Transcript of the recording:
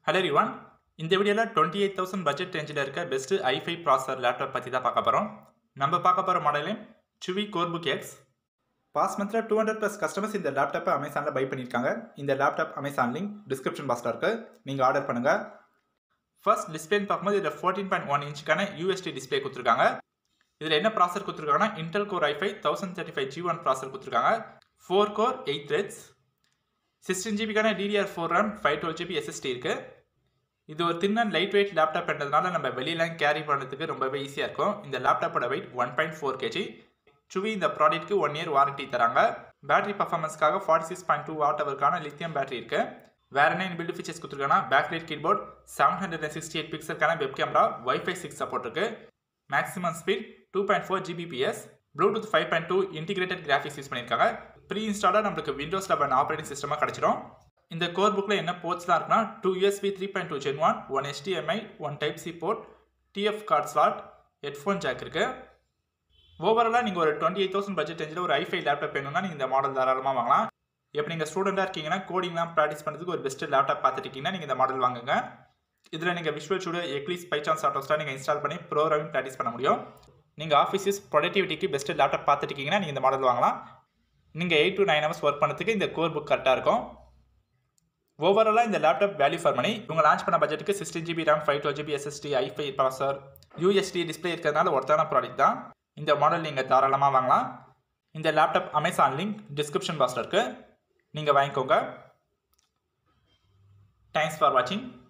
hello ரிவான் இந்த வீடியோவில் twenty eight thousand budget ரேஞ்சில் இருக்க பெஸ்ட்டு ஐஃபை ப்ராசர் லேப்டாப் பற்றி தான் பார்க்க போகிறோம் நம்ம பார்க்க போகிற மாடலே சுவி கோர்புக் எக்ஸ் பாஸ் மந்தில் டூ ஹண்ட்ரட் ப்ளஸ் கஸ்டமர்ஸ் இந்த லேப்டாப்பை அமேசானில் பை பண்ணியிருக்காங்க இந்த லேப்டாப் அமேசான் லிங்க் டிஸ்கிரிப்ஷன் பாக்ஸில் இருக்குது நீங்கள் ஆர்டர் பண்ணுங்கள் ஃபர்ஸ்ட் டிஸ்பிளேன்னு பார்க்கும்போது இதில் ஃபோர்டீன் பாயிண்ட் ஒன் இன்ச்சுக்கான யூஎஸ்டி டிஸ்பிளே கொடுத்துருக்காங்க இதில் என்ன ப்ராசர் கொடுத்துருக்காங்கன்னா Intel Core i five thousand thirty five G one processor கொடுத்துருக்காங்க four core eight threads sixteen ஜிபிக்கான DDR four RAM five twelve GB SSD இருக்குது இது ஒரு thin and light weight laptop என்றதுனால நம்ம வெளியெலாம் கேரி பண்ணுறதுக்கு ரொம்பவே ஈஸியாக இருக்கும் இந்த லேப்டாப்போட weight one point four KG Chuwi இந்த ப்ராடக்ட்க்கு ஒன் இயர் வாரண்டி தராங்க battery பர்ஃபார்மன்ஸ்க்காக forty six point two watt அவருக்கான லித்தியம் பேட்டரி இருக்குது வேற என்ன பில்டு ஃபீச்சர்ஸ் கொடுத்துருக்காங்கன்னா backlight keyboard seven hundred and sixty eight பிக்சலுக்கான web camera WiFi six support இருக்கு maximum speed two point four Gbps Bluetooth five point two integrated graphics use பண்ணியிருக்காங்க pre இன்ஸ்டாலாக நம்மளுக்கு விண்டோஸ் லெவன் ஆப்ரேட்டிங் சிஸ்டமாக கிடச்சிரும் இந்த core புக்கில் என்ன போர்ட்ஸ்லாம் இருக்குன்னா two USB three point two gen one one HDMI one type C port TF card slot headphone jack இருக்குது ஓவராலாக நீங்கள் ஒரு டுவெண்ட்டி எயிட் தௌசண்ட் பட்ஜெட் ரேஞ்சில் ஒரு ஐஃபை லேப்டாப் வேணும்னா நீங்கள் இந்த மாடல் தாராளமாக வாங்கலாம் இப்போ நீங்கள் ஸ்டூடெண்ட்டாக இருக்கீங்கன்னா கோடிங்லாம் ப்ராக்டிஸ் பண்ணுறதுக்கு ஒரு பெஸ்ட் லேப்டாப் பார்த்துருக்கீங்கன்னா நீங்கள் இந்த மாடல் வாங்குங்க இதில் நீங்கள் விஷுவல் ஸ்டூடியோ எக்லிஸ் பைச்சான்ஸ் ஆட்டோஸ்டாக நீங்கள் இன்ஸ்டால் பண்ணி ப்ரோக்ராமிங் ப்ராக்டிஸ் பண்ண முடியும் நீங்கள் ஆஃபீஸஸ் ப்ரொடக்டிவிட்டிக்கு பெஸ்ட் லேப்டாப் பார்த்துருக்கீங்கன்னா நீங்கள் இந்த மாடல் வாங்கலாம் நீங்கள் eight to nine hours work பண்ணதுக்கு இந்த கோர் புக் கரெக்டாக இருக்கும் ஓவராலாக இந்த லேப்டாப் வேல்யூ ஃபார் மணி இவங்க லான்ச் பண்ண பட்ஜெட்டுக்கு sixteen GB RAM five twelve GB SSD i five processor USD display இருக்கிறதுனால ஒருத்தான ப்ராடக்ட் தான் இந்த மாடல் நீங்கள் தாராளமாக வாங்கலாம் இந்த லேப்டாப் அமேசான் லிங்க் டிஸ்கிரிப்ஷன் பாக்ஸில் இருக்குது நீங்கள் வாங்கிக்கோங்க தேங்க்ஸ் ஃபார் வாட்சிங்